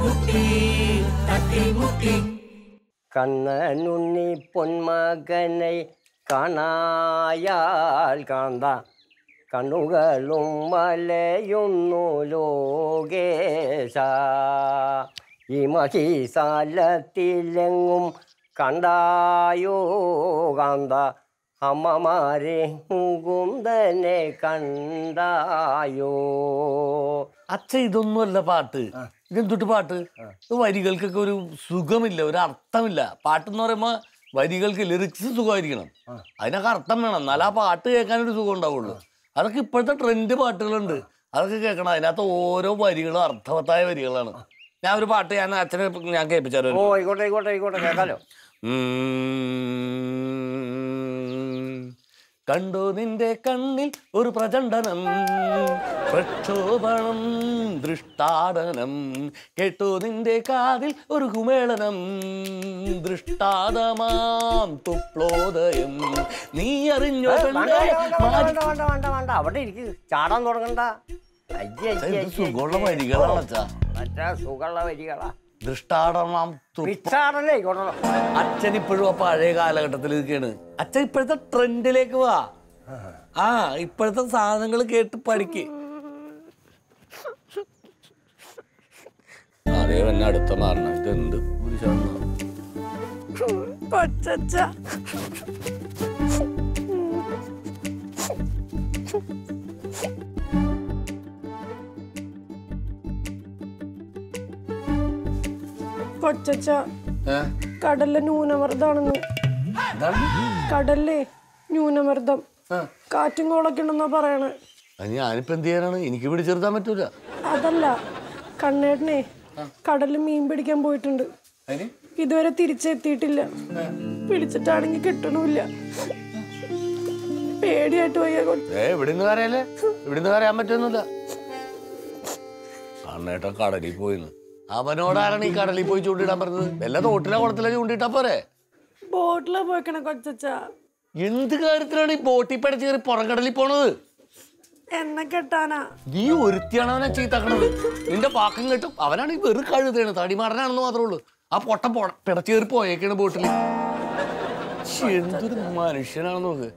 കണ്ണനുണ്ണി പൊന്മകനെ കാണായാൽ കാന്ത കണ്ണുകളും മലയുന്നു ലോകേശ ഈ മഹിസാലത്തിലെങ്ങും കണ്ടായോ കാന്ത അമ്മമാരെ മുകുന്ദനെ കണ്ടായോ അച്ഛ ഇതൊന്നുമല്ല പാട്ട് ഇതെന്തൊട്ട് പാട്ട് ഇത് വരികൾക്കൊക്കെ ഒരു സുഖമില്ല ഒരു അർത്ഥമില്ല പാട്ട് എന്ന് പറയുമ്പോ വരികൾക്ക് ലിറിക്സ് സുഖമായിരിക്കണം അതിനൊക്കെ അർത്ഥം വേണം എന്നാലേ ആ പാട്ട് കേൾക്കാൻ ഒരു സുഖം ഉണ്ടാവുള്ളൂ അതൊക്കെ ഇപ്പോഴത്തെ ട്രെൻഡ് പാട്ടുകളുണ്ട് അതൊക്കെ കേൾക്കണം അതിനകത്ത് ഓരോ വരികളും അർത്ഥവത്തായ വരികളാണ് ഞാൻ ഒരു പാട്ട് ഞാൻ അച്ഛനെ ഞാൻ കേൾപ്പിച്ചാലോ ഓ ആയിക്കോട്ടെ ആയിക്കോട്ടെ ആയിക്കോട്ടെ കേൾക്കാലോ ഉം. കണ്ടു നിന്റെ കണ്ണിൽ ഒരു പ്രചണ്ഡനം പ്രക്ഷോഭണം ദൃഷ്ടാടനം കേട്ടു നിന്റെ കാതിൽ ഒരു കുമേളനം ദൃഷ്ടാദമാം തുപ്ലോദയം നീ അറിഞ്ഞോ വേണ്ട, പെണ്ണേ, വേണ്ട, മാരി- വേണ്ട, വേണ്ട, വേണ്ട, വേണ്ട. അവിടെ ഇരിക്ക് ചാടാൻ തുടങ്ങണ്ട അയ്യേ, ഇത് അയ്യേ, സുഖമുള്ള അയ്യേ. വരികളാണ് അച്ഛാ മറ്റേ സുഖമുള്ള വരികളാ ദൃഷ്ടാടമാം തുപ്പ് പിച്ചാടല്ലേ ആയിക്കോട്ടെ അച്ഛൻ ഇപ്പോഴും ആ പഴയ കാലഘട്ടത്തിൽ ഇരിക്കുകയാണ് അച്ഛൻ ഇപ്പോഴത്തെ ട്രെൻഡിലേക്ക് വാ ആ ഇപ്പോഴത്തെ സാധനങ്ങൾ കേട്ട് പഠിക്ക് അതേ തന്നെ അടുത്ത മാറണം ഇതെന്ത് പുരുഷാണ് കൊച്ചച്ച കൊച്ചച്ച കടലിലെ ന്യൂനമർദ്ദാണെന്ന് എന്താണ് കടലിലെ ന്യൂനമർദ്ദം കാറ്റും കോളൊക്കെ ഉണ്ടെന്നാ പറയണേ അത് ഞാനിപ്പോ എന്ത് ചെയ്യാനാണ് എനിക്ക് പിടിച്ചെടുത്താൻ പറ്റൂല അതല്ല കണ്ണേട്ടനെ കടലിൽ മീൻ പിടിക്കാൻ പോയിട്ടുണ്ട് അതിന് ഇതുവരെ തിരിച്ചെത്തിയിട്ടില്ല പിടിച്ചിട്ടാണെങ്കിൽ കിട്ടണമില്ല പേടിയായിട്ട് പോയ ഏ ഇവിടുന്ന് കരയല്ലേ ഇവിടുന്ന് കരയാൻ പറ്റൊന്നുമില്ല കണ്ണേട്ടൻ കടലിൽ പോയിന്ന് അവനോടാരാണ് ഈ കടലിൽ പോയി ചൂണ്ടിടാൻ പറഞ്ഞത് വല്ല തോട്ടിലെ കുളത്തിലെ ചൂണ്ടിട്ടാ പോരെ ബോട്ടിലാ പോയിക്കണ കൊച്ചച്ച എന്ത് കാര്യത്തിലാണ് ഈ ബോട്ടിൽ പടച്ച് കയറി പുറംകടലിൽ പോണത് എന്നെ കെട്ടാനാ നീ ഒരുത്തിയാണ് അവനെ ചീത്താക്കണത് നിന്റെ വാക്കും കേട്ടും അവനാണ് ഈ വെറു കഴുതാണ് തടിമാടനാണെന്ന് മാത്രമേ ഉള്ളൂ ആ പൊട്ട പൊട പിടച്ച് കയറി പോയേക്കാണ് ബോട്ടിൽ ശ്ശെ, എന്തൊരു മനുഷ്യനാണ് നോക്ക്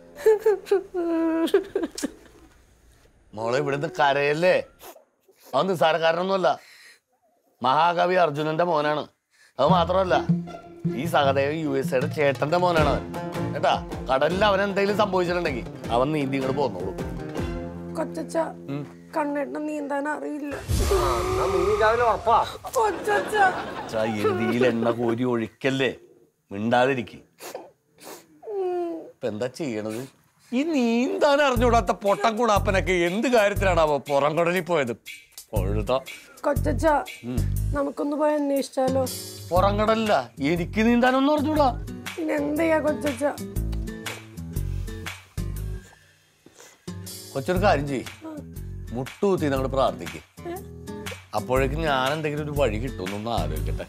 മോളെ ഇവിടുന്ന് കരയല്ലേ അവൻ നിസ്സാരക്കാരനൊന്നുമല്ല മഹാകവി അർജുനന്റെ മോനാണ് അത് മാത്രമല്ല ഈ സഹദേവ യു എസ് എയുടെ ചേട്ടന്റെ മോനാണ് അവൻ കേട്ടാ കടലിൽ അവൻ എന്തെങ്കിലും സംഭവിച്ചിട്ടുണ്ടെങ്കിൽ അവൻ നീന്തി ഇങ്ങോട്ട് പോന്നോളൂ കൊച്ചച്ച കണ്ണേട്ടനെ നീന്താൻ അറിയില്ല എന്നാ മുങ്ങി രാവിലെ ഉറപ്പാ കൊച്ചച്ച എരുതിയിൽ എണ്ണ കോരി ഒഴിക്കല്ലേ മിണ്ടാതിരിക്കും ഇപ്പൊ എന്താ ചെയ്യണത് ഈ നീന്താൻ അറിഞ്ഞുകൂടാത്ത പൊട്ടം കൂടാപ്പനൊക്കെ എന്ത് കാര്യത്തിലാണാവോ പുറം കടലിൽ പോയത് പൊഴുത കൊച്ചച്ച നമുക്കൊന്ന് പോയി അന്വേഷിച്ചാലോ പുറം കടലില്ല എനിക്ക് നീന്താനൊന്നും അറിഞ്ഞൂടാ പിന്നെ എന്ത് ചെയ്യാ കൊച്ചച്ച കൊച്ചൊരു കാര്യം ചെയ്യ് മുട്ടുകുത്തി ഞങ്ങൾ പ്രാർത്ഥിക്കും അപ്പോഴേക്കും ഞാൻ എന്തെങ്കിലും ഒരു വഴി കിട്ടുമെന്നൊന്ന് ആലോചിക്കട്ടെ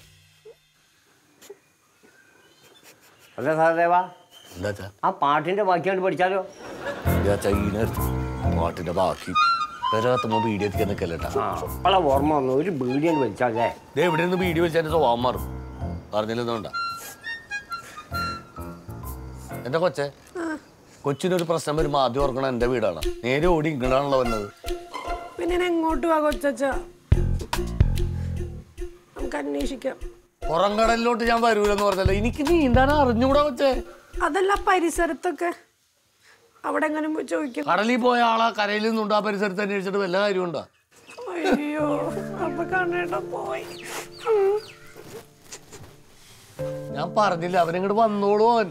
അതെ സഹദേവ എന്താ വെച്ചാ ആ പാട്ടിന്റെ ബാക്കിയാണ്ട് പഠിച്ചാലോ എന്താ ചൈന പാട്ടിന്റെ ബാക്കി പെരകത്തുമ്പോ വീഡിയോ എത്തിക്കാൻ നിൽക്കല്ലേട്ടാ ആ അപ്പളാ ഓർമ്മ വന്നു ഒരു ബീഡിയാണ് വലിച്ചാലേ ദേ ഇവിടെ നിന്ന് വീഡിയോ വെച്ചാൽ സ്വഭാവം മാറും പറഞ്ഞില്ലെന്നുണ്ട എന്റെ കൊച്ചെ കൊച്ചിനൊരു പ്രശ്നം വരുമ്പോ ആദ്യം ഓർക്കണം എന്റെ വീടാണ് നേരെ ഓടി ഇങ്ങടാണല്ലോ വന്നത് പിന്നെ ഞാൻ എങ്ങോട്ട് പോവാ കൊച്ചച്ച നമുക്ക് അന്വേഷിക്കാം പുറം കടലിലോട്ട് ഞാൻ വരൂലെന്ന് പറഞ്ഞല്ലോ എനിക്ക് നീന്താൻ അറിഞ്ഞൂടാ കൊച്ചേ അതല്ല പരിസരത്തൊക്കെ അവിടെ എങ്ങനെ പോയി ചോദിക്കും കടലിൽ പോയ ആളാ കരയിൽ നിന്നുണ്ട് ആ പരിസരത്ത് അന്വേഷിച്ചിട്ട് വല്ല കാര്യമുണ്ടോ അയ്യോ അപ്പൊ കണ്ണേട്ട പോയി ഉം. ഞാൻ പറഞ്ഞില്ല അവനിങ്ങോട്ട് വന്നോളൂ അവൻ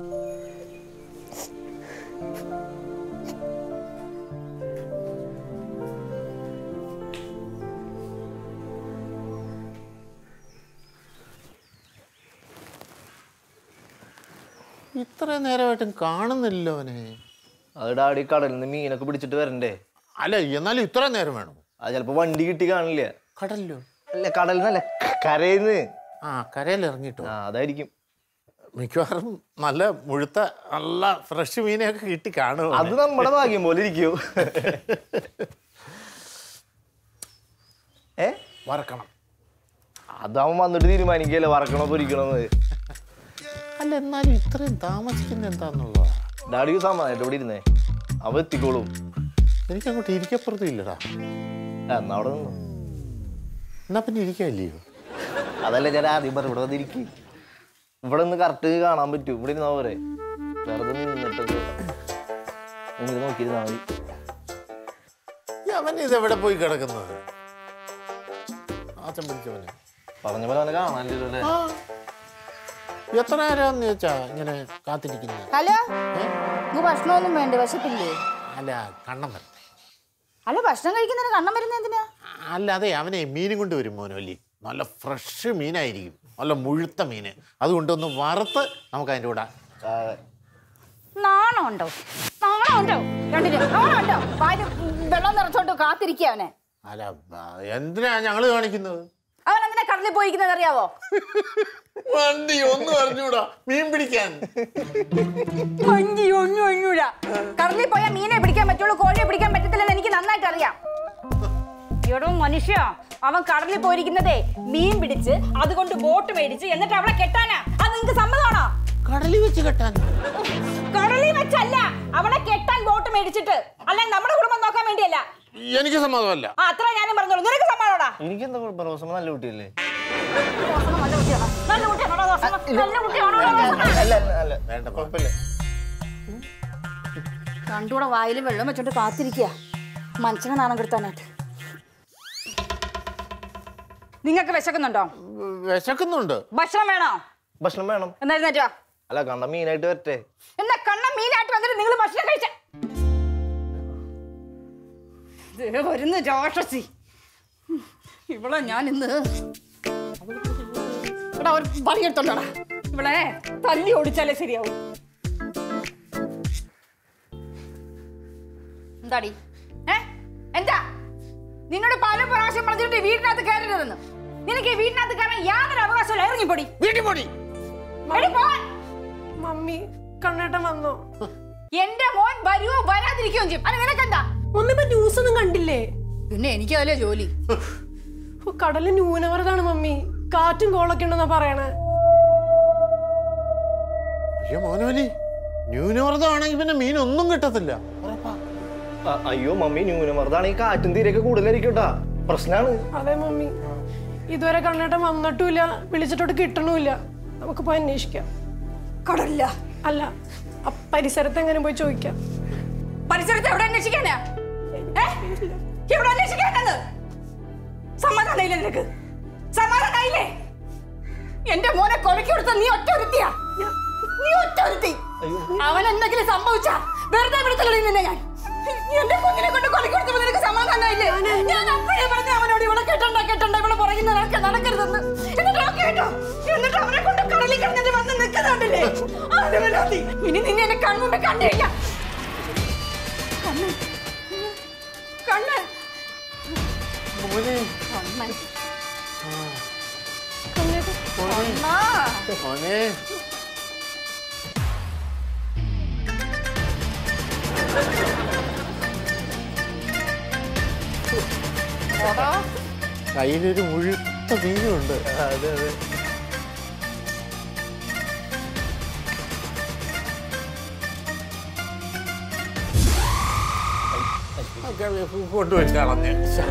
ഇത്രയും നേരമായിട്ടും കാണുന്നില്ലല്ലോ അവനെ അത് ഡാഡി കടലിൽ നിന്ന് മീനൊക്കെ പിടിച്ചിട്ട് വരണ്ടേ അല്ല എന്നാലും ഇത്രയും നേരം വേണം അത് ചിലപ്പോ വണ്ടി കിട്ടി കാണില്ല കടലിലോ അല്ല കടലിൽ നിന്നല്ല കരയിന്ന് ആ കരയിൽ ഇറങ്ങിട്ടോ ആ അതായിരിക്കും മിക്കവാറും നല്ല മുഴുത്ത നല്ല ഫ്രഷ് മീനെയൊക്കെ കിട്ടി കാണും അത് നമ്മുടെ ഭാഗ്യം പോലെ ഇരിക്കൂ ഏ വറക്കണം അതവൻ വന്നിട്ട് തീരുമാനിക്കല്ലേ വറക്കണോ പൊരിക്കണോന്ന് അല്ല എന്നാലും ഇത്രയും താമസിക്കുന്നത് എന്താന്നുള്ളതാ ഡാഡിക്ക് സമാധാനം ഇവിടെ ഇരുന്നേ അവ എത്തിക്കോളും എനിക്ക് അങ്ങോട്ട് ഇരിക്കപ്പുറത്തും ഇല്ലടാ എന്നാ അവിടെ നിന്നു എന്നാ പിന്നെ ഇരിക്കല്ലയോ അതല്ല ഞാൻ ആദ്യം പറഞ്ഞു ഇവിടെ വന്നിരിക്കും ഇവിടെ നിന്ന് കറക്റ്റ് കാണാൻ പറ്റും ഇവിടെ ഇരുന്നാ പോരെ വെറുതെ നിന്നിട്ടൊക്കെ നിങ്ങൾ നോക്കിയിരുന്നാ മതി ഈ അവൻ ഇതെവിടെ പോയി കിടക്കുന്നത് ആച്ചൻ പിടിച്ചവനെ പറഞ്ഞ പോലെ അവനെ കാണാനില്ലല്ലോ അല്ലേ ആ എത്ര നേരമാന്ന് ചോദിച്ചാ ഇങ്ങനെ കാത്തിരിക്കുന്നത് ഹലോ നീ ഭക്ഷണമൊന്നും വേണ്ട വിശപ്പില്ലേ അല്ല കണ്ണം വരട്ടെ അല്ല ഭക്ഷണം കഴിക്കുന്നതിന് കണ്ണം വരുന്ന എന്തിനാ അല്ല അതെ അവനെ മീനും കൊണ്ട് വരും മോനോലി നല്ല ഫ്രഷ് മീനായിരിക്കും നല്ല മുഴുത്ത മീന് അതുകൊണ്ടൊന്ന് വറുത്ത് നമുക്ക് അതിൻ്റെ കൂടെ നാണം ഉണ്ടോ നാണം ഉണ്ടോ രണ്ടിനും നാണം ഉണ്ടോ വാല് വെള്ളം നിറച്ചോണ്ട് കാത്തിരിക്കുക അവനെ അല്ല ബ- എന്തിനാ ഞങ്ങൾ കാണിക്കുന്നത് അവൻ എന്തിനാ കടലിൽ പോയിരിക്കുന്നത് അറിയാവോ വണ്ടി ഒന്നും അറിഞ്ഞൂടാ മീൻ പിടിക്കാൻ അഞ്ചി ഒന്നും ഒന്നുമില്ല കടലിൽ പോയാൽ മീനെ പിടിക്കാൻ പറ്റുള്ളൂ കോഴിയെ പിടിക്കാൻ പറ്റത്തില്ലെന്ന് എനിക്ക് നന്നായിട്ട് അറിയാം എടോ മനുഷ്യ അവൻ കടലിൽ പോയിരിക്കുന്നതേ മീൻ പിടിച്ച് അതുകൊണ്ട് ബോട്ട് മേടിച്ച് എന്നിട്ട് അവളെ കെട്ടാനാ അത് നിങ്ങക്ക് സമ്മതമാണോ കടലിൽ വെച്ച് കെട്ടാൻ കടലിൽ വെച്ചല്ല അവളെ കെട്ടാൻ ബോട്ട് മേടിച്ചിട്ട് അല്ല നമ്മുടെ കുടുംബം നോക്കാൻ വേണ്ടിയല്ല എനിക്ക് സമ്മതമല്ല ആ അത്ര ഞാനും പറഞ്ഞോളൂ നിനക്ക് സമ്മതമാണോടാ എനിക്കെന്താ കുഴപ്പം റോസമ്മ നല്ല കുട്ടിയല്ലേ റോസമ്മ നല്ല കുട്ടിയാണോ? നല്ല കുട്ടിയാണോ റോസമ്മ? നല്ല കുട്ടിയാണോ റോസമ്മ? അല്ല അല്ല വേണ്ട കുഴപ്പമില്ല രണ്ടൂടെ വായിൽ വെള്ളം വെച്ചോണ്ട് കാത്തിരിക്കുക മനുഷ്യനെ നാണം കെടുത്താനായിട്ട് നിങ്ങൾക്ക് വിശക്കുന്നുണ്ടോ വിശക്കുന്നുണ്ട് ഭക്ഷണം വേണോ ഭക്ഷണം വേണം എന്നായിരുന്നേറ്റോ അല്ല കണ്ട മീനായിട്ട് വരട്ടെ എന്നാ കണ്ണ മീനായിട്ട് വന്നിട്ട് നിങ്ങൾ ഭക്ഷണം കഴിച്ച ദേ വരുന്നു രാക്ഷസി ഉം, ഇവളെ ഞാൻ ഇന്ന് എടാ ഒരു പണിയെടുത്തോണ്ടാ ഇവളെ തല്ലി ഓടിച്ചാലേ ശരിയാവും എന്താടി ഏ എന്താ നിന്നോട് പല പ്രാവശ്യം പറഞ്ഞിട്ട് വീടിനകത്ത് കയറരുതെന്ന് നിനക്ക് ഈ വീടിനകത്ത് കയറാൻ യാതൊരു അവകാശമില്ല ഇറങ്ങിപ്പൊടി വീട്ടിൽ പോടി എടി പോവാൻ മമ്മി കണ്ണേട്ടൻ വന്നോ എന്റെ മോൻ വരുവോ വരാതിരിക്കുകയും ചെയ്യും അത് നിനക്കെന്താ മമ്മി ഇപ്പൊ ന്യൂസ് ഒന്നും കണ്ടില്ലേ പിന്നെ എനിക്കതല്ലേ ജോലി ഓ, കടല് ന്യൂനമർദ്ദമാണ് മമ്മി കാറ്റും കോളൊക്കെ ഉണ്ടെന്നാ പറയണേ അയ്യോ മോനോലി ന്യൂനമർദ്ദമാണെങ്കിൽ പിന്നെ മീൻ ഒന്നും കിട്ടത്തില്ല ഉറപ്പാ അ- അയ്യോ മമ്മി ന്യൂനമർദ്ദാണെങ്കിൽ കാറ്റും തീരെയൊക്കെ കൂടുതലായിരിക്കും കേട്ടാ പ്രശ്നമാണ് അതെ മമ്മി ഇതുവരെ കണ്ണേട്ടൻ വന്നിട്ടുമില്ല വിളിച്ചിട്ടോട്ട് കിട്ടണമില്ല നമുക്ക് പോയി അന്വേഷിക്കാം കടലില്ല അല്ല ആ പരിസരത്ത് എങ്ങനെ പോയി ചോദിക്കാം പരിസരത്ത് എവിടെ അന്വേഷിക്കാനാ ഏ? എവിടെ അന്വേഷിക്കാനാണ് സമാധാനമില്ല നിനക്ക് സമാധാനമായില്ലേ എന്റെ മോനെ കൊലക്കി കൊടുത്ത നീ ഒറ്റ ഒരുത്തിയാ നീ ഒറ്റ ഒരുത്തി അവൻ എന്തെങ്കിലും സംഭവിച്ചാ വെറുതെ വിടുത്തല്ലേ നിന്നെ ഞാൻ എന്റെ കുഞ്ഞിനെ കൊണ്ട് കൊലക്കി കൊടുത്തപ്പോ നിനക്ക് സമാധാനമായില്ലേ ഞാൻ അപ്പോഴേ പറഞ്ഞ അവനോട് ഇവിടെ കെട്ടണ്ട കെട്ടണ്ട ഇവിടെ പുറകിൽ നടക്ക നടക്കരുതെന്ന് എന്നിട്ട് ഓക്കെ കേട്ടോ എന്നിട്ട് അവനെ കൊണ്ട് കടലിൽ കിടന്നിട്ട് വന്ന് നിൽക്കുന്നുണ്ടല്ലേ ആദ്യമല്ലാതി ഇനി നിന്നെ എന്നെ കൺമുമ്പ് കണ്ടു കഴിഞ്ഞാ കണ്ണൻ കണ്ണൻ മോനെ കണ്ണൻ കണ്ണേട്ടൻ അണ്ണാ മോനെ കയ്യിലൊരു മുഴുത്ത മീനുണ്ട് അതെ അതെ കൊണ്ടുപോയി കളഞ്ഞ്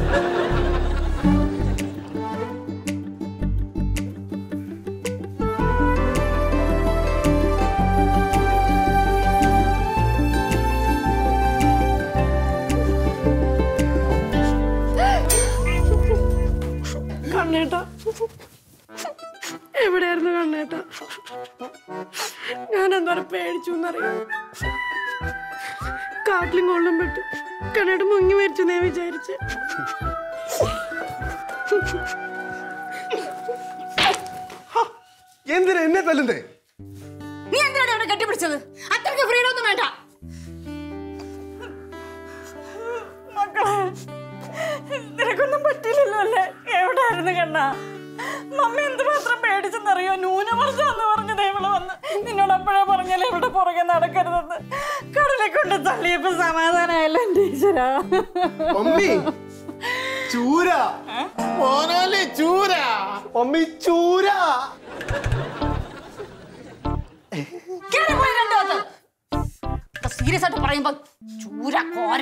കണ്ണേട്ട എവിടെയായിരുന്നു കണ്ണേട്ട ഞാൻ എന്തോരം പേടിച്ചു എന്നറിയാം കാട്ടിലും കൊള്ളും പെട്ടു കണ്ണേട്ട മുങ്ങി മരിച്ചു ഞാൻ വിചാരിച്ച് എന്തിനാ എന്നെ തല്ലുന്നേ നീ എന്തിനാണ് അവിടെ കെട്ടിപ്പിടിച്ചത് അത്രയ്ക്ക് ഫ്രീഡം ഒന്നും വേണ്ട മക്കളെ നിനക്കൊന്നും പറ്റില്ലല്ലോ അല്ലേ എവിടെയായിരുന്നു കണ്ണ മമ്മി എന്തുമാത്രം പേടിച്ചെന്നറിയോ ന്യൂനമർദ്ദം എന്ന് പറഞ്ഞത് ഇവള് വന്ന് നിന്നോട് അപ്പോഴേ പറഞ്ഞല്ലേ ഇവിടെ പുറകെ നടക്കരുതെന്ന് കടലെ കൊണ്ട് തള്ളിയപ്പോ സമാധാനമല്ല എന്റെ ഈശ്വരാ മമ്മി ചൂര മോനോലി ചൂര മമ്മി ചൂര കേറി പോയി രണ്ടു സീരിയസ് ആയിട്ട് പറയുമ്പോ ചൂര കോര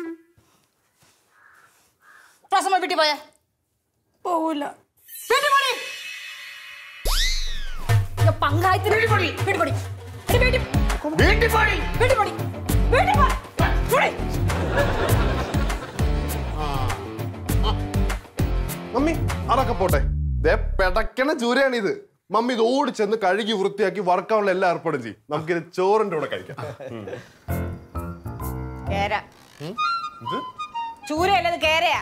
പ്രസമ വീട്ടിൽ പോയേ പോവൂല വീട്ടിൽ പോടി ഞാൻ പങ്കായത്തിന് വീട്ടിൽ പോടി വീട്ടിൽ പോടി ഇത് വീട്ടിൽ വീട്ടിൽ പോടി വീട്ടിൽ പോടി വീട്ടിൽ പോ പോടി മമ്മി അതൊക്കെ പോട്ടെ ദേ പെടക്കണ ചൂരയാണിത് മമ്മി ഇത് ഓടി ചെന്ന് കഴുകി വൃത്തിയാക്കി വറക്കാനുള്ള എല്ലാ ഏർപ്പാടും ചെയ്യും നമുക്കിത് ചോറിന്റെ കൂടെ കഴിക്കാം കേര ചൂരയല്ലത് കേരയാ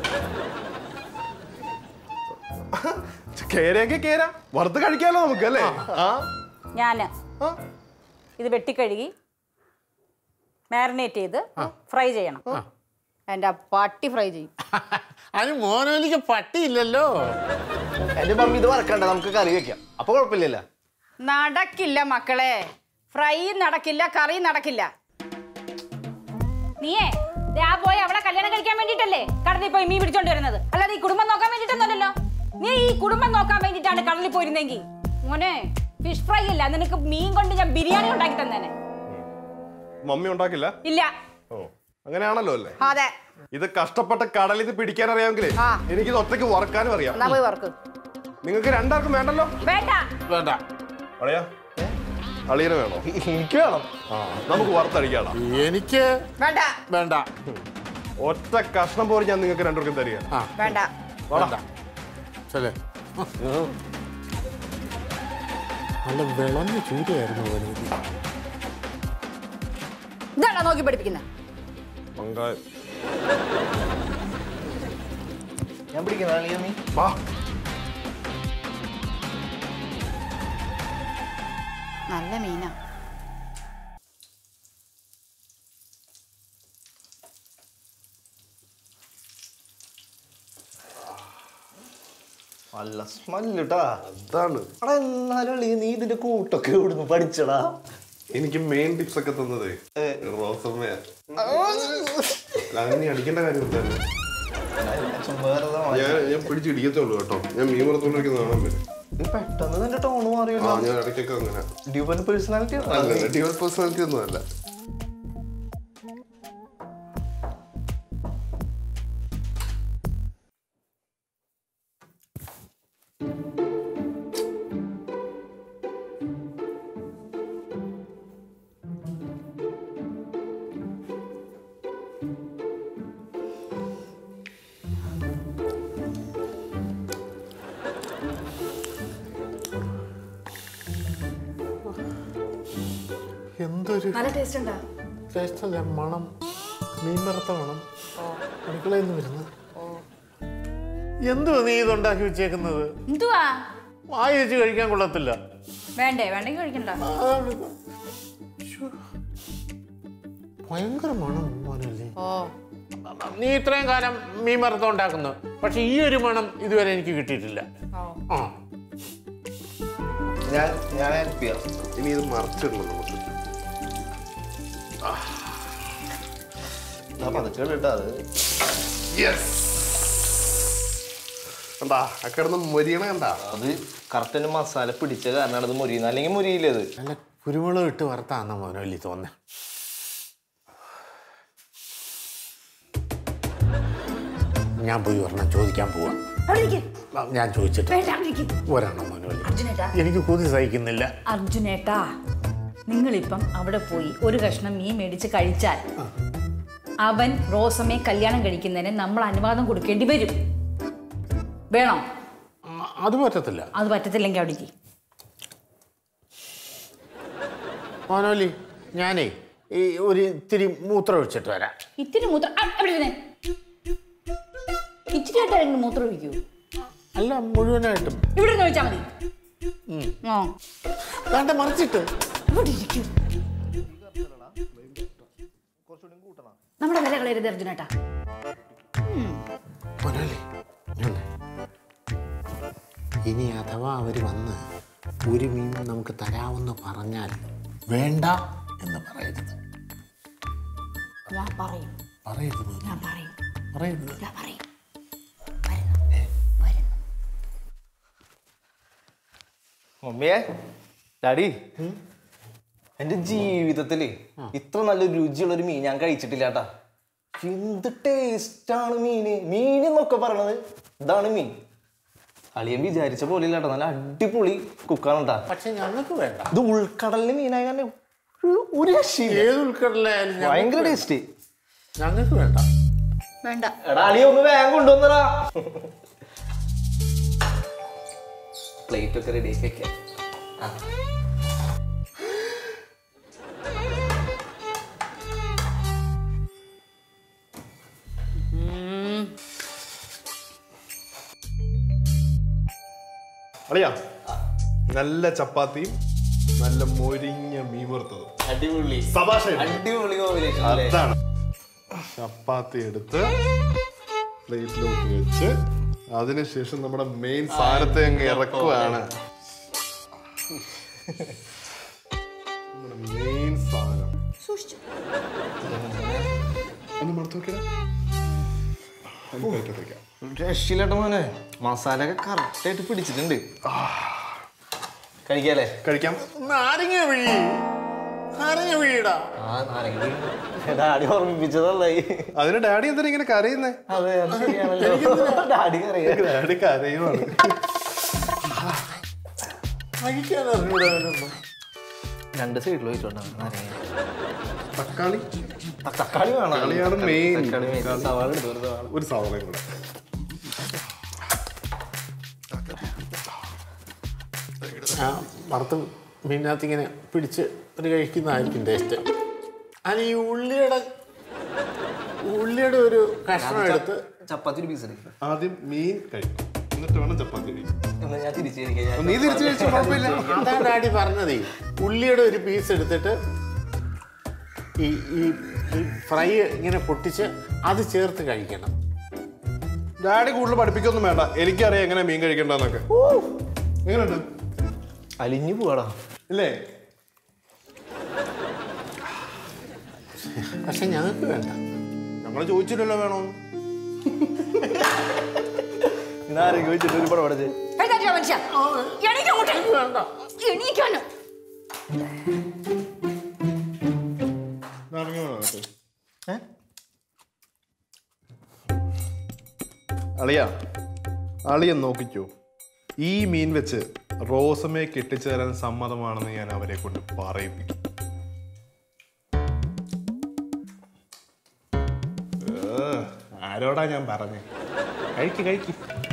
കേരയൊക്കെ കേര വറുത്ത് കഴിക്കാലോ നമുക്ക് അല്ലേ ആ ഞാന് ആ. ഇത് വെട്ടിക്കഴുകി മാരിനേറ്റ് ചെയ്ത് ഫ്രൈ ചെയ്യണം എൻ്റെ പട്ടി ഫ്രൈ ചെയ്യും അതിന് മോനോലിക്ക് പട്ടിയില്ലല്ലോ എന്റെ മമ്മി ഇത് വറക്കണ്ട നമുക്ക് കറി വെക്കാം അപ്പൊ കുഴപ്പമില്ലല്ലോ നടക്കില്ല മക്കളെ ഫ്രൈ നടക്കില്ല കറി നടക്കില്ല നീയേ ദേ ആ പോയി അവളെ കല്യാണം കഴിക്കാൻ വേണ്ടിട്ടല്ലേ കടലിൽ പോയി മീൻ പിടിച്ചോണ്ട് വരുന്നത് അല്ലാതെ ഈ കുടുംബം നോക്കാൻ വേണ്ടിട്ടൊന്നുമല്ലല്ലോ നീ ഈ കുടുംബം നോക്കാൻ വേണ്ടിട്ടാണ് കടലിൽ പോയിരുന്നെങ്കിൽ മോനെ ഫിഷ് ഫ്രൈ ഇല്ല നിനക്ക് മീൻ കൊണ്ട് ഞാൻ ബിരിയാണി ഉണ്ടാക്കി തന്നേനെ മമ്മി ഉണ്ടാക്കില്ല ഇല്ല ഓ അങ്ങനെയാണല്ലോ അല്ലേ അതെ ഇത് കഷ്ടപ്പെട്ട കടലിൽ ഇത് പിടിക്കാൻ അറിയാമെങ്കിലേ ആ. എനിക്കിത് ഒറ്റയ്ക്ക് വറക്കാനും അറിയാം എന്നാ പോയി വർക്ക് നിങ്ങൾക്ക് രണ്ടാർക്കും വേണ്ടല്ലോ വേണ്ട വേണ്ട അളിയാ അളിയന് വേണോ എനിക്ക് വേണം ആ നമുക്ക് വറുത്തടിക്കാടാ എനിക്ക് വേണ്ട വേണ്ട ഒറ്റ കഷ്ണം പോലും ഞാൻ നിങ്ങൾക്ക് രണ്ടുപേർക്കും തരിക ആ വേണ്ട വേണ്ട ശരി നല്ല വിളഞ്ഞ ചൂരയായിരുന്നു മോനോലി ഇതാണോ നോക്കി പഠിപ്പിക്കുന്നത് പങ്കായ ഞാൻ പിടിക്കുന്ന മമ്മി വാ നല്ല മീനാ നല്ല സ്മെല്ലിട്ടാ അതാണ് എടാ എന്നാലും അളി നീ ഇതിന്റെ കൂട്ടൊക്കെ ഇവിടുന്ന് പഠിച്ചടാ എനിക്ക് മെയിൻ ടിപ്സ് ഒക്കെ തന്നത് റോസമ്മയാ അങ്ങനെ അടിക്കേണ്ട കാര്യം തന്നെ വേറെ ഞാൻ ഞാൻ പിടിച്ച് ഇടിക്കത്തുള്ളൂ കേട്ടോ ഞാൻ മീൻ വറുത്തോണ്ടിരിക്കുന്ന കാണാൻ പറ്റും പെട്ടെന്ന് നിന്റെ ടോണ് ആ മാറിയല്ലോ ഞാൻ ഇടയ്ക്കൊക്കെ അങ്ങനെ ഡ്യൂബൻ പേഴ്സണാലിറ്റി അല്ല ഡ്യുവൽ പേഴ്സണാലിറ്റി ഒന്നും അല്ല എന്തൊരു നല്ല ടേസ്റ്റ് ഉണ്ടാ ടേസ്റ്റല്ല മണം മീൻ വറുത്ത മണം അടുക്കളയിൽ നിന്ന് വരുന്നത് എന്തുവാ നീ ഇതുണ്ടാക്കി വെച്ചേക്കുന്നത് എന്തുവാ വായി വെച്ച് കഴിക്കാൻ കൊള്ളത്തില്ല വേണ്ടേ വേണ്ടെങ്കിൽ കഴിക്കണ്ട അതാണ് ഇത്. ശ്ശോ. ഭയങ്കര മണം മോനല്ലേ ഓ നീ ഇത്രയും കാലം മീൻ വറുത്ത ഉണ്ടാക്കുന്നു പക്ഷെ ഈ ഒരു മണം ഇതുവരെ എനിക്ക് കിട്ടിയിട്ടില്ല ഓ ആ ഞാൻ ഞാൻ ഹെൽപ്പ് ചെയ്യാം ഇനി ഇത് മറച്ചിടണം നമുക്ക് ആ പതുക്കെ കേട്ടാ അത് കണ്ടാ ആ കിടന്ന് മൊരിയണ കണ്ടാ അത് കറക്റ്റ് മസാല പിടിച്ച കാരണമാണ് അത് മുരിയുന്നത് അല്ലെങ്കിൽ മുരിയില്ല അത് നല്ല കുരുമുളക് ഇട്ട് വറുത്താന്ന മോനല്ലേ തോന്നേ ഞാൻ പോയി ഒരെണ്ണം ചോദിക്കാൻ പോവാ അവിടെ ഇരിക്ക്. ഞാൻ ചോദിച്ചിട്ട് വേണ്ട അവിടെ ഇരിക്ക്. ഒരെണ്ണം മോനോലി അർജുനേട്ടാ എനിക്ക് കൊതി സഹിക്കുന്നില്ല അർജുനേട്ടാ നിങ്ങളിപ്പം അവിടെ പോയി ഒരു കഷ്ണം മീൻ മേടിച്ച് കഴിച്ചാൽ അവൻ റോസമ്മയെ കല്യാണം കഴിക്കുന്നതിന് നമ്മൾ അനുവാദം കൊടുക്കേണ്ടി വരും വേണോ ആ, അത് പറ്റത്തില്ല അത് പറ്റത്തില്ലെങ്കിൽ അവിടേക്ക് മോനോലി ഞാനേ ഈ ഒരു ഇത്തിരി മൂത്രം ഒഴിച്ചിട്ട് വരാം ഇത്തിരി മൂത്രം ആ, അവിടെ ഇരുന്നേ. ഇച്ചിരി ആയിട്ടായിരുന്നു മൂത്രം ഒഴിക്കൂ അല്ല മുഴുവനായിട്ടും ഇവിടെ നിന്ന് ഒഴിച്ചാൽ മതി ആ വേണ്ട മറിച്ചിട്ട് ഇവിടെ ഇരിക്കൂ നമ്മുടെ വില കളയരുത് അർജുനേട്ടാ മോനോലി ഇങ്ങ് വന്നേ. ഇനി അഥവാ അവർ വന്ന് ഒരു മീൻ നമുക്ക് തരാമെന്ന് പറഞ്ഞാൽ വേണ്ട എന്ന് പറയരുത് ഞാൻ പറയും പറയരുത് മോനെ. ഞാൻ പറയും പറയരുത് ഞാൻ പറയും വരുന്നു വരുന്നു മമ്മിയെ ഡാഡി എന്റെ ജീവിതത്തില് ഇത്ര നല്ലൊരു രുചിയുള്ള ഒരു മീൻ ഞാൻ കഴിച്ചിട്ടില്ല കേട്ടാ എന്ത് ടേസ്റ്റാണ് മീന് മീൻ എന്നൊക്കെ പറയണത് ഇതാണ് മീൻ അളിയൻ വിചാരിച്ച പോലെ ഇല്ല കേട്ടോ നല്ല അടിപൊളി കുക്കാണ് കേട്ടാ പക്ഷെ ഞങ്ങൾക്ക് വേണ്ട ഇത് ഉൾക്കടലിലെ മീനായ കാരണം ഒരു- ഒരു രക്ഷയില്ല ഏത് ഉൾക്കടലായാലും ഭയങ്കര ടേസ്റ്റ് ഞങ്ങൾക്ക് വേണ്ട വേണ്ട എടാ അളിയ ഒന്ന് വേഗം കൊണ്ടുവന്നടാ പ്ലേറ്റ് ഒക്കെ റെഡി ആക്കി വെക്കാം ആ. അളിയാ നല്ല ചപ്പാത്തിയും നല്ല മൊരിഞ്ഞ മീൻ വറുത്തതും അടിപൊളി സഭാഷ അടിപൊളി കോമ്പിനേഷൻ അല്ലേ അതാണ് ചപ്പാത്തി എടുത്ത് പ്ലേറ്റിലോട്ട് വെച്ച് അതിനുശേഷം നമ്മുടെ മെയിൻ സാധനത്തെ അങ്ങ് ഇറക്കുവാണ് നമ്മുടെ മെയിൻ സാധനം ഒന്ന് മറത്തു നോക്കിയാ വെക്കാം രക്ഷയില്ലാട്ട മോനെ മസാല ഒക്കെ കറക്റ്റ് ആയിട്ട് പിടിച്ചിട്ടുണ്ട് കഴിക്കാല്ലേ കഴിക്കാം നാരങ്ങ വീഴി നാരങ്ങ വീടാ ആ നാരങ്ങ ഡാഡി ഓർമ്മിപ്പിച്ചതല്ലായി അതിന് ഡാഡി എന്തിനാ ഇങ്ങനെ കരയുന്നേ അതെ അത് ശരിയാണല്ലോ ഡാഡി അറിയാം ഡാഡി കരയുവാണ് കഴിക്കാൻ അറിഞ്ഞൂടാ അവനൊന്നും. രണ്ട് സൈഡിൽ വെച്ചോണ്ടാണ് നാരങ്ങ തക്കാളി ത- തക്കാളി വേണം തക്കാളിയാണ് main. തക്കാളി main. സവാള എടുത്തു ഒരു സവാള ഒരു സവാളയും കൂടെ ആ വറുത്ത് മീനകത്ത് ഇങ്ങനെ പിടിച്ച് ഒരു കഴിക്കുന്നതായിരിക്കും ടേസ്റ്റ് അത് ഈ ഉള്ളിയുടെ ഉള്ളിയുടെ ഒരു കഷ്ണം എടുത്ത് ചപ്പാത്തി ഒരു പീസ് എടുക്കും ആദ്യം മീൻ കഴിക്കും എന്നിട്ട് വേണം ചപ്പാത്തി കഴിക്കും എന്നാ ഞാൻ തിരിച്ചിരിക്കാം നീ തിരിച്ചു കഴിച്ചു കുഴപ്പമില്ല അതാ ഡാഡി പറഞ്ഞതേ ഉള്ളിയുടെ ഒരു പീസ് എടുത്തിട്ട് ഈ ഈ ഈ ഫ്രൈ ഇങ്ങനെ പൊട്ടിച്ച് അത് ചേർത്ത് കഴിക്കണം ഡാഡി കൂടുതൽ പഠിപ്പിക്കൊന്നും വേണ്ട എനിക്കറിയാം എങ്ങനെ മീൻ കഴിക്കണ്ടെന്നൊക്കെ എങ്ങനെയുണ്ട് അലിഞ്ഞു പോവാടാ ഇല്ലേ പക്ഷെ ഞങ്ങൾക്ക് വേണ്ട ഞങ്ങൾ ചോദിച്ചില്ലല്ലോ വേണോ നാരങ്ങ വെച്ചിട്ട് ഒരു പടം പഠിച്ചേ എഴുന്നേറ്റ് വാ മനുഷ്യ എണീക്കങ്ങോട്ട് എണീക്കാനോ നാരങ്ങ വേണോ നിനക്ക്? അളിയ അളിയൻ നോക്കിക്കോ ഈ മീൻ വെച്ച് റോസമ്മയെ കെട്ടിച്ചു തരാൻ സമ്മതമാണെന്ന് ഞാൻ അവരെ കൊണ്ട് പറയിപ്പിക്കും ഏ, ആരോടാ ഞാൻ പറഞ്ഞേ കഴിക്ക് കഴിക്ക്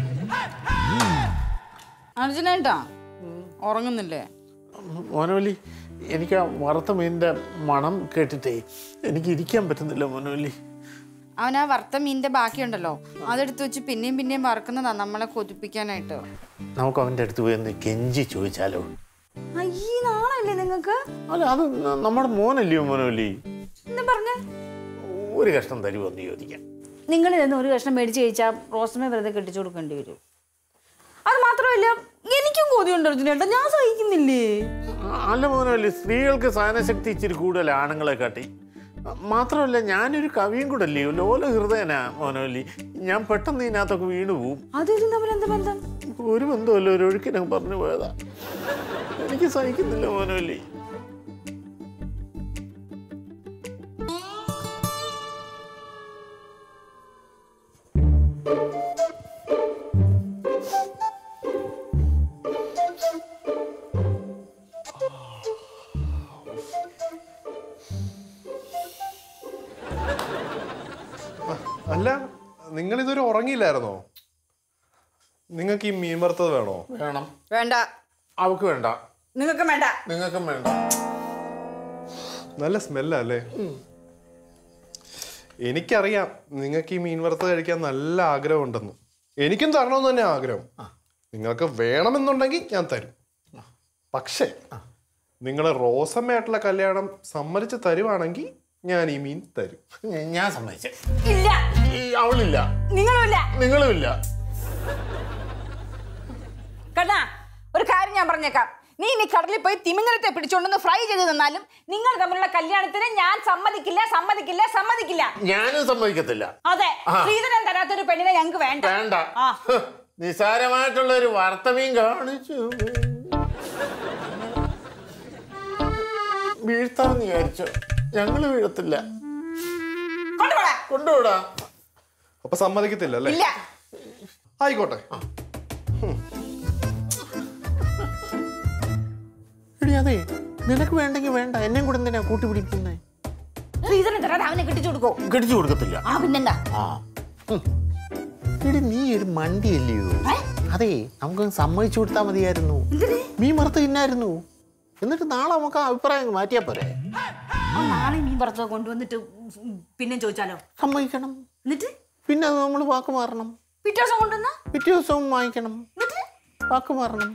അർജുനേട്ടാ ഉറങ്ങുന്നില്ലേ മോനോലി എനിക്ക് ആ വറുത്ത മീനിന്റെ മണം കേട്ടിട്ടേ എനിക്ക് ഇരിക്കാൻ പറ്റുന്നില്ല മോനോലി അവൻ ആ വറുത്ത മീനിന്റെ ബാക്കിയുണ്ടല്ലോ അതെടുത്ത് വെച്ച് പിന്നെയും പിന്നെയും വറക്കുന്നതാ നമ്മളെ കൊതിപ്പിക്കാനായിട്ട് നമുക്ക് അവൻ്റെ അടുത്ത് പോയി ഒന്ന് കെഞ്ചി ചോദിച്ചാലോ അയ്യേ നാളല്ലേ നിങ്ങക്ക് അല്ല അത് ന- നമ്മുടെ മോനല്ലയോ മോനോലി എന്താ പറഞ്ഞേ ഒരു കഷ്ണം തരുമോ എന്ന് ചോദിക്കാം നിങ്ങൾ ഇതൊന്നും ഒരു കഷ്ണം മേടിച്ച് കഴിച്ചാൽ റോസമേ വെറുതെ കെട്ടിച്ചു കൊടുക്കേണ്ടി വരും അത് മാത്രമല്ല എനിക്കും കൊതിയുണ്ട് അർജുനേട്ടാ ഞാൻ സഹിക്കുന്നില്ലേ ആ, അല്ല മോനോലി സ്ത്രീകൾക്ക് സഹനശക്തി ഇച്ചിരി കൂടുതൽ ആണുങ്ങളെ കാട്ടി മാത്രമല്ല ഞാനൊരു കവിയും കൂടെ അല്ലയോ ലോല ഹൃദയനാ മോനോലി ഞാൻ പെട്ടെന്ന് ഇതിനകത്തൊക്കെ വീണു പോവും അതും തമ്മിൽ എന്താ ബന്ധം ഒരു ബന്ധമല്ല ഒരു ഒഴുക്കിനൊക്കെ പറഞ്ഞു പോയതാ എനിക്ക് സഹിക്കുന്നില്ല മോനോലി അല്ല നിങ്ങൾ ഇതുവരെ ഉറങ്ങിയില്ലായിരുന്നോ നിങ്ങൾക്ക് ഈ മീൻ വറുത്തത് വേണോ വേണം വേണ്ട അവക്ക് വേണ്ട നിങ്ങൾക്കും വേണ്ട നിങ്ങൾക്കും വേണ്ട നല്ല സ്മെല്ലാ അല്ലേ എനിക്കറിയാം നിങ്ങൾക്ക് ഈ മീൻ വറുത്തത് കഴിക്കാൻ നല്ല ആഗ്രഹമുണ്ടെന്ന് എനിക്കും തരണമെന്ന് തന്നെ ആഗ്രഹം നിങ്ങൾക്ക് വേണമെന്നുണ്ടെങ്കിൽ ഞാൻ തരും പക്ഷേ നിങ്ങളെ റോസമ്മയായിട്ടുള്ള കല്യാണം സമ്മതിച്ച് തരുവാണെങ്കിൽ ഞാൻ ഈ മീൻ തരും ഞ- ഞാൻ സമ്മതിച്ചേ ഇല്ല ഈ അവളില്ല നിങ്ങളുമില്ല നിങ്ങളുമില്ല കേട്ടാ ഒരു കാര്യം ഞാൻ പറഞ്ഞേക്കാം നീ ഇനി കടലിൽ പോയി തിമിങ്ങലത്തെ പിടിച്ചോണ്ടൊന്ന് ഫ്രൈ ചെയ്ത് തന്നാലും നിങ്ങൾ തമ്മിലുള്ള കല്യാണത്തിന് ഞാൻ സമ്മതിക്കില്ല സമ്മതിക്കില്ല സമ്മതിക്കില്ല ഞാനും സമ്മതിക്കത്തില്ല അതെ ശ്രീധരൻ തരാത്തൊരു പെണ്ണിനെ ഞങ്ങൾക്ക് വേണ്ട വേണ്ട ആ. ഹ്, നിസാരമായിട്ടുള്ള ഒരു വാർത്ത മീൻ കാണിച്ചു വീഴ്ത്താമെന്ന് വിചാരിച്ചോ ഞങ്ങള് വീഴത്തില്ല കൊണ്ടുപോടാ കൊണ്ടുപോടാ അപ്പൊ സമ്മതിക്കത്തില്ല അല്ലേ ഇല്ല ആയിക്കോട്ടെ എടി അതെ നിനക്ക് വേണ്ടെങ്കിൽ വേണ്ട എന്നെയും കൂടെ എന്തിനാ കൂട്ടി പിടിക്കുന്നേ ശ്രീധരൻ തരാതെ അവനെ കെട്ടിച്ചു കൊടുക്കോ കടിച്ചു കൊടുക്കത്തില്ല ആ പിന്നെന്താ ആ ഉം. എടി നീ ഒരു മണ്ടിയല്ലയോ ഏ? അതെ നമുക്ക് സമ്മതിച്ചു കൊടുത്താൽ മതിയായിരുന്നു എന്തിന് മീൻ വറുത്ത് തിന്നായിരുന്നു എന്നിട്ട് നാളെ നമുക്ക് ആ അഭിപ്രായം മാറ്റിയാ പോരെ ആ നാളെ മീൻ പറത്തോ കൊണ്ടുവന്നിട്ട് പിന്നെ ചോദിച്ചാലോ സമ്മതിക്കണം എന്നിട്ട് പിന്നെ അത് നമ്മൾ വാക്ക് മാറണം പിറ്റേ ദിവസം കൊണ്ടുവന്ന പിറ്റേ ദിവസവും വാങ്ങിക്കണം വാക്ക് മാറണം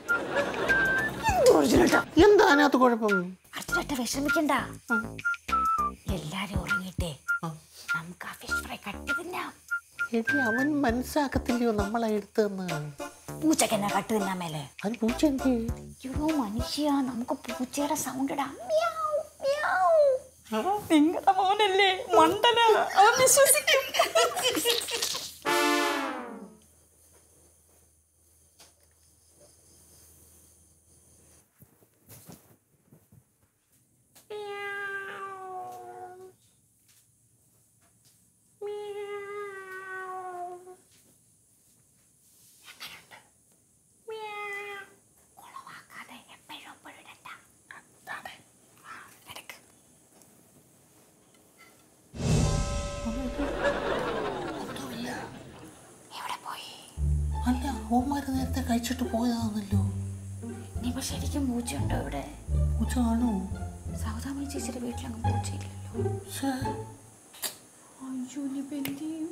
എന്താ അതിനകത്ത് കുഴപ്പം അർച്ചനട്ട വിഷമിക്കണ്ട എല്ലാരും ഉറങ്ങിയിട്ടേ നമുക്ക് ആ ഫിഷ് ഫ്രൈ കട്ട് തിന്നാം എടി അവൻ മനസ്സിലാക്കത്തില്ലയോ നമ്മളെ എടുത്തെന്ന് പൂച്ചക്ക് എന്നാ കട്ട് തിന്നാൻ മേലെ അത് പൂച്ച എന്ത് അയ്യോ മനുഷ്യ നമുക്ക് പൂച്ചയുടെ സൗണ്ട് ഇടാം മ്യാവ്, മ്യാവ്. നിങ്ങളുടെ മോനല്ലേ മണ്ടന അവൻ വിശ്വസിക്കും കുളവാക്കാതെ എപ്പോഴും എപ്പോഴും ഇടണ്ട. ആ, എടുക്ക്. എവിടെ പോയി അല്ല ഓമാര് നേരത്തെ കഴിച്ചിട്ട് പോയതാണല്ലോ ഇനിയിപ്പോ ശരിക്കും പൂച്ചയുണ്ടോ ഇവിടെ പൂച്ച കാണോ സൗദാമി ചേച്ചിയുടെ വീട്ടിലങ്ങ് പൂച്ചയില്ലല്ലോ ശ്ശേ. അയ്യോ ഇനിയിപ്പോ എന്ത് ചെയ്യും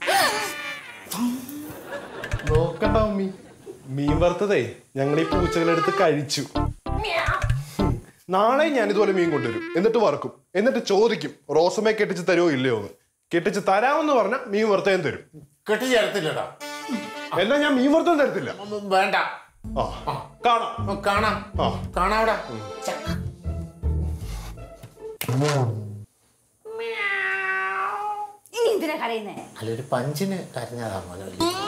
നോക്കണ്ട മമ്മി മീൻ വറുത്തതേ ഞങ്ങൾ ഈ പൂച്ചകളെടുത്ത് കഴിച്ചു ഹും. നാളെ ഞാൻ ഇതുപോലെ മീൻ കൊണ്ടുവരും എന്നിട്ട് വറക്കും എന്നിട്ട് ചോദിക്കും റോസമ്മയെ കെട്ടിച്ച് തരുമോ ഇല്ലയോ എന്ന് കെട്ടിച്ച് തരാമെന്ന് പറഞ്ഞാൽ മീൻ വറുത്തയും തരും കെട്ടിച്ച് തരത്തില്ലടാ എന്നാ ഞാൻ മീൻ വറുത്തതും തരത്തില്ല ഒന്നും വേണ്ട ആ കാണാം ഓ, കാണാം ആ. കാണാവിടാ ഇനി എന്തിനാ കരയുന്നേ അല്ല ഒരു പഞ്ചിന് കരഞ്ഞതാ മോനെ